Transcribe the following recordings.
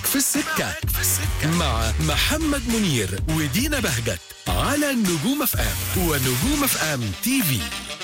في السكة مع محمد منير ودينا بهجت على نجوم اف ام ونجوم اف ام تي في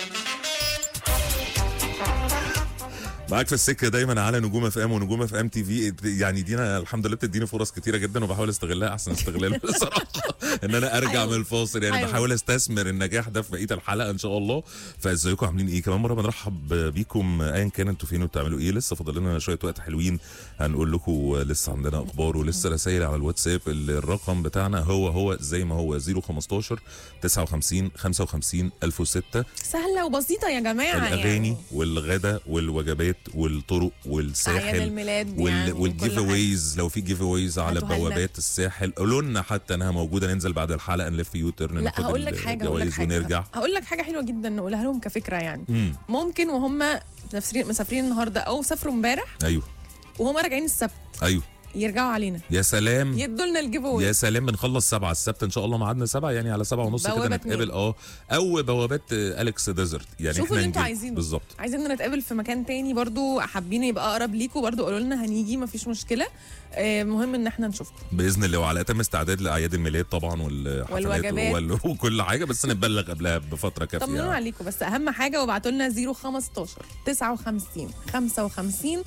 معاك في السكه دايما على نجوم اف ام ونجوم اف ام تي في يعني دينا الحمد لله بتديني فرص كتيره جدا وبحاول استغلها احسن استغلال بصراحه ان انا ارجع أيوة. من الفاصل يعني أيوة. بحاول استثمر النجاح ده في بقيه الحلقه ان شاء الله فازيكم عاملين ايه كمان مره بنرحب بيكم ايا كان انتوا فين وبتعملوا ايه لسه فاضل لنا شويه وقت حلوين هنقول لكم لسه عندنا اخبار ولسه رسائل على الواتساب الرقم بتاعنا هو هو زي ما هو 015 59 55 1006 سهلة وبسيطة يا جماعة الاغاني يعني. والغدا والوجبات والطرق والساحل أعياد الميلاد وال يعني والجيف وكل حاجة. اويز لو في جيف اويز على هاتوها لنا. بوابات الساحل قولوا لنا حتى انها موجوده ننزل بعد الحلقه نلف يو ترن لا ناخد هقول لك حاجة هقول لك الجوائز حاجة ونرجع هقول لك حاجة حلوة جدا نقولها لهم كفكرة يعني امم ممكن وهم مسافرين مسافرين النهاردة أو سافروا امبارح ايوه وهم راجعين السبت ايوه يرجعوا علينا يا سلام يدوا لنا الجيف يا أواي سلام بنخلص سبعة السبت ان شاء الله ميعادنا سبعة يعني على سبعة ونص كده بوابة نتقابل اتنين. اه او بوابات آه، اليكس ديزرت يعني شوفوا احنا اللي انتوا نجيب- عايزينه. بالظبط عايزين نتقابل في مكان تاني برضو حابين يبقى أقرب ليكوا برضو قولوا لنا هنيجي مفيش مشكلة آه، مهم إن احنا نشوفكم باذن الله وعلى اتم استعداد لاعياد الميلاد طبعا والحفلات والوجبات. وال- وكل حاجه بس نبلغ قبلها بفتره كافيه طمنونا يعني. عليكم بس اهم حاجه وابعتوا لنا 015 59 55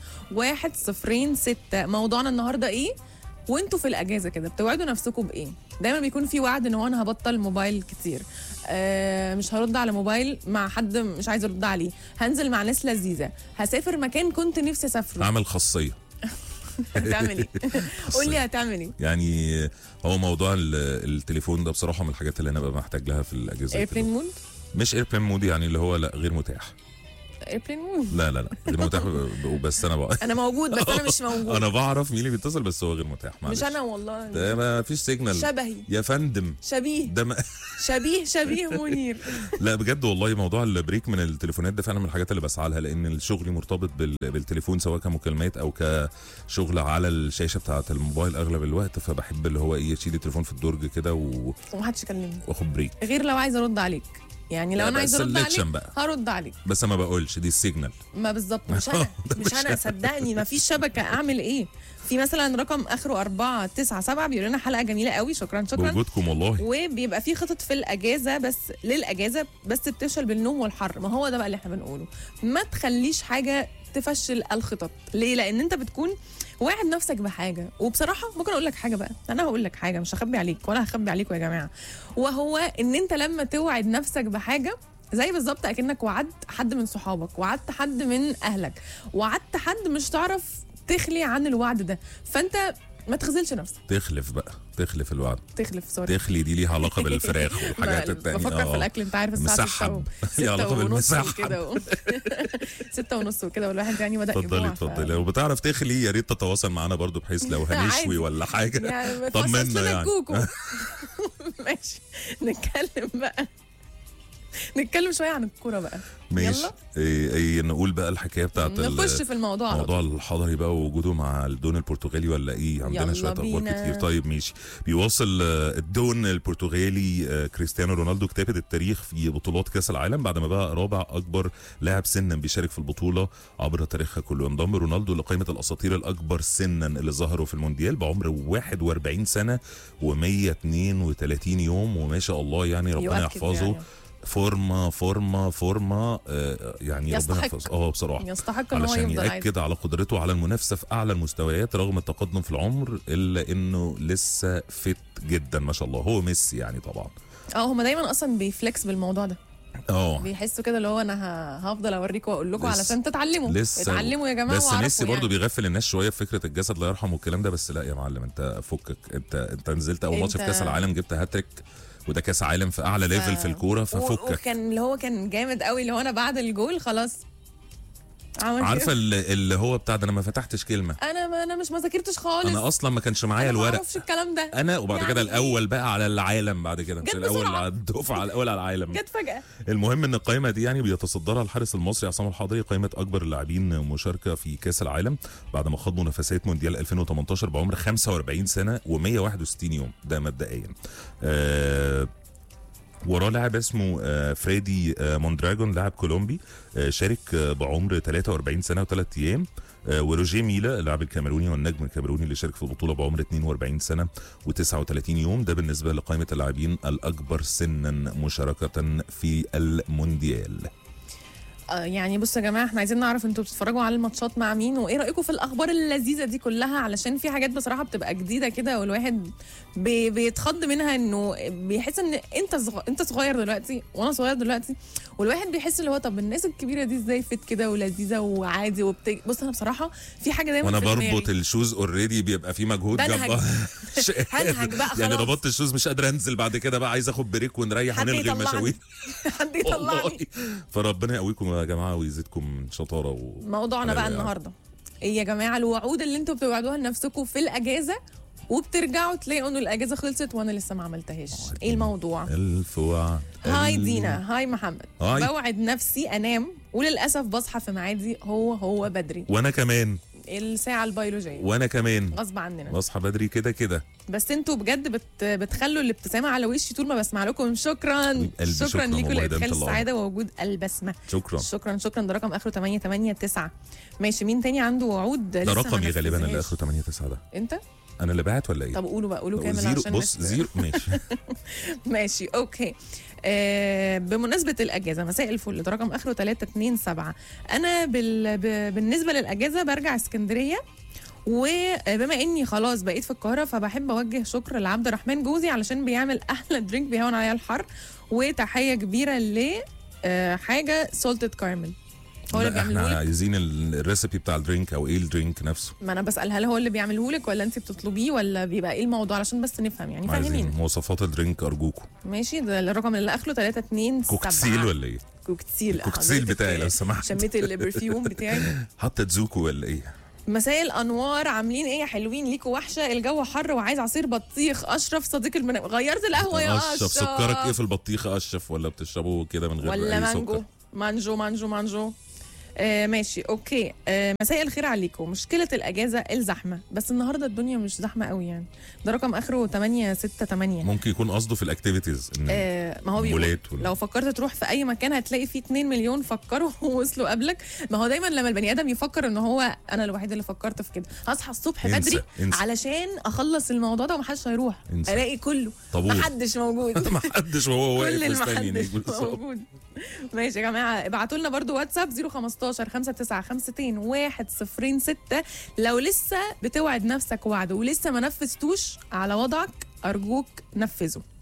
106 موضوعنا النهارده ايه وانتوا في الاجازه كده بتوعدوا نفسكم بايه دايما بيكون في وعد ان هو انا هبطل موبايل كتير آه مش هرد على موبايل مع حد مش عايز ارد عليه هنزل مع ناس لذيذه هسافر مكان كنت نفسي اسافره عامل خاصيه هتعمل ايه قول لي هتعمل ايه يعني هو موضوع ال- التليفون ده بصراحه من الحاجات اللي انا ببقى محتاج لها في الاجازه ايربلين مود مش ايربلين مود يعني اللي هو لا غير متاح ايربلين مود لا لا لا غير متاح ب- بس انا بقى انا موجود بس انا مش موجود انا بعرف مين اللي بيتصل بس هو غير متاح معلش مش انا والله ده ما فيش سيجنال شبهي يا فندم شبيه ده ما شبيه شبيه منير لا بجد والله موضوع البريك من التليفونات ده فعلا من الحاجات اللي بسعى لها لان الشغل مرتبط بال- بالتليفون سواء كمكالمات او كشغل على الشاشه بتاعه الموبايل اغلب الوقت فبحب اللي هو ايه اشيل التليفون في الدرج كده و- ومحدش يكلمني واخد بريك غير لو عايزه ارد عليك يعني لو لا انا بقى عايزه ارد selection عليك بقى. هرد عليك بس ما بقولش دي السيجنال ما بالظبط مش انا ده مش انا صدقني ما فيش شبكه اعمل ايه في مثلا رقم اخره 4 9 7 بيقول لنا حلقه جميله قوي شكرا شكرا بوجودكم والله وبيبقى في خطط في الاجازه بس للاجازه بس بتفشل بالنوم والحر ما هو ده بقى اللي احنا بنقوله ما تخليش حاجه تفشل الخطط ليه لان انت بتكون واعد نفسك بحاجه وبصراحه ممكن اقول لك حاجه بقى انا هقول لك حاجه مش هخبي عليك ولا هخبي عليكم يا جماعه وهو ان انت لما توعد نفسك بحاجه زي بالظبط اكنك وعدت حد من صحابك وعدت حد من اهلك وعدت حد مش تعرف تخلي عن الوعد ده فانت ما تخذلش نفسك تخلف بقى تخلف الوعد تخلف سوري تخلي دي ليها علاقه بالفراخ والحاجات بقى التانية بفكر في الاكل انت عارف الساعه مسحب. 6 ليها علاقة بالمسحب. وكده و... 6 ونص وكده والواحد يعني بدا اتفضلي يجوع، ف- اتفضلي لو بتعرف تخلي يا ريت تتواصل معانا برضو بحيث لو عادي. هنشوي ولا حاجه يعني طمنا فصص لنا يعني. الكوكو ماشي نتكلم بقى نتكلم شويه عن الكوره بقى ماشي يلا إيه إيه نقول بقى الحكايه بتاعت ال- نخش في الموضوع على موضوع الحضري بقى ووجوده مع الدون البرتغالي ولا ايه عندنا يلا شويه اخبار بينا. كتير طيب ماشي بيواصل آه، الدون البرتغالي آه، كريستيانو رونالدو كتابه التاريخ في بطولات كاس العالم بعد ما بقى رابع اكبر لاعب سنا بيشارك في البطوله عبر تاريخها كله انضم رونالدو لقائمه الاساطير الاكبر سنا اللي ظهروا في المونديال بعمر 41 سنه و132 يوم وما شاء الله يعني ربنا يؤكد يحفظه يعني. فورمه فورمه فورمه آه، يعني ربنا يستحق. يحفظه اه بصراحه يستحق ان هو علشان يفضل عادي يأكد على قدرته على المنافسة في أعلى المستويات رغم التقدم في العمر إلا إنه لسه فت جدا ما شاء الله هو ميسي يعني طبعا اه هما دايما اصلا بيفلكس بالموضوع ده اه بيحسوا كده اللي هو انا ه- هفضل اوريكم واقول لكم لسه- علشان تتعلموا لسه اتعلموا يا جماعه بس واعرفوا ميسي برضه يعني. بيغفل الناس شويه في فكره الجسد الله يرحمه والكلام ده بس لا يا معلم انت فكك انت انت نزلت اول ماتش في انت- كاس العالم جبت هاتريك وده كاس عالم في اعلى ليفل في الكوره و- ففكك وكان اللي هو كان جامد قوي اللي هو انا بعد الجول خلاص عمل عارفه كده. اللي, اللي هو بتاع ده انا ما فتحتش كلمه انا ما انا مش ما ذاكرتش خالص انا اصلا ما كانش معايا أنا ما الورق اعرفش الكلام ده انا وبعد يعني كده إيه؟ الاول بقى على العالم بعد كده مش جت الاول بسرعة. على الدفعه الاول على العالم جت فجاه المهم ان القائمه دي يعني بيتصدرها الحارس المصري عصام الحضري قائمه اكبر اللاعبين مشاركه في كاس العالم بعد ما خاض منافسات مونديال 2018 بعمر 45 سنه و161 يوم ده مبدئيا آه وراه لاعب اسمه آه، فريدي آه، موندراجون لاعب كولومبي آه، شارك آه، بعمر 43 سنه وثلاث ايام آه، وروجيه ميلا اللاعب الكاميروني والنجم الكاميروني اللي شارك في البطوله بعمر 42 سنه و39 يوم ده بالنسبه لقائمه اللاعبين الاكبر سنا مشاركه في المونديال آه يعني بصوا يا جماعه احنا عايزين نعرف انتوا بتتفرجوا على الماتشات مع مين وايه رايكم في الاخبار اللذيذه دي كلها علشان في حاجات بصراحه بتبقى جديده كده والواحد بي بيتخض منها انه بيحس ان انت صغ... انت صغير دلوقتي وانا صغير دلوقتي والواحد بيحس اللي هو طب الناس الكبيره دي ازاي فت كده ولذيذه وعادي وبت... بص انا بصراحه في حاجه دايما وانا في دماغي. بربط الشوز اوريدي بيبقى في مجهود بنهج. جبار مش هنهج قادر. بقى يعني خلاص. ربطت الشوز مش قادر انزل بعد كده بقى عايز اخد بريك ونريح حد ونلغي يطلعني. المشاوير حد والله يطلعني فربنا يقويكم يا جماعه ويزيدكم شطاره و... موضوعنا بقى على- النهارده ايه يا جماعه الوعود اللي انتوا بتوعدوها لنفسكم في الاجازه وبترجعوا تلاقوا ان الاجازه خلصت وانا لسه ما عملتهاش ايه الموضوع الف وعد هاي ألف- دينا هاي محمد هاي. بوعد نفسي انام وللاسف بصحى في ميعادي هو هو بدري وانا كمان الساعه البيولوجيه وانا كمان غصب عننا بصحى بدري كده كده بس انتوا بجد بت بتخلوا الابتسامه على وشي طول ما بسمع لكم شكرا قلبي شكرا شكراً ليكم والله، ده لادخال انت اللي السعاده ووجود البسمه شكرا شكرا شكرا ده رقم اخره 889 ماشي مين تاني عنده وعود ده لسه ما رقمي غالبا اللي نفذهاش؟ اخره 8 9 ده انت انا اللي بعت ولا ايه؟ طب قولوا بقى قولوا كامل زيرو عشان بص الناس- زيرو ماشي ماشي اوكي آه بمناسبة الأجازة مساء الفل ده رقم آخره 327 أنا بال... ب... بالنسبة للأجازة برجع اسكندرية وبما اني خلاص بقيت في القاهره فبحب اوجه شكر لعبد الرحمن جوزي علشان بيعمل احلى درينك بيهون عليا الحر وتحيه كبيره ل آه، حاجه سولتد كارمل هو اللي لا، احنا بيعمله لك عايزين ال- الريسبي بتاع الدرينك او ايه الدرينك نفسه ما انا بسال هل هو اللي بيعمله لك ولا انت بتطلبيه ولا بيبقى ايه الموضوع علشان بس نفهم يعني عايزين فاهمين مواصفات الدرينك ارجوكم ماشي ده الرقم اللي اخره 327 كوكتيل ولا ايه؟ كوكتيل الكوكتيل حضرتك بتاعي لو سمحت شميت البرفيوم بتاعي حاطه زوكو ولا ايه؟ مساء الانوار عاملين ايه يا حلوين ليكوا وحشه الجو حر وعايز عصير بطيخ اشرف صديق المنام غيرت القهوه يا اشرف اشرف سكرك ايه في البطيخ اشرف ولا بتشربه كده من غير ولا اي مانجو سكر؟ مانجو مانجو مانجو آه ماشي اوكي آه مساء الخير عليكم مشكله الاجازه الزحمه بس النهارده الدنيا مش زحمه قوي يعني ده رقم اخره 868 ممكن يكون قصده في الاكتيفيتيز ان آه ما هو بيقول مولات ولا- لو فكرت تروح في اي مكان هتلاقي فيه 2 مليون فكروا ووصلوا قبلك ما هو دايما لما البني ادم يفكر ان هو انا الوحيد اللي فكرت في كده هصحى الصبح انسى، بدري انسى. علشان اخلص الموضوع ده ومحدش هيروح انسى. الاقي كله طابور. محدش موجود ما حدش وهو واقف كل مستني المحدش يجي بالظبط. موجود ماشي يا جماعه ابعتوا لنا برضو واتساب 015 5952 106 لو لسه بتوعد نفسك وعد ولسه ما نفذتوش على وضعك ارجوك نفذه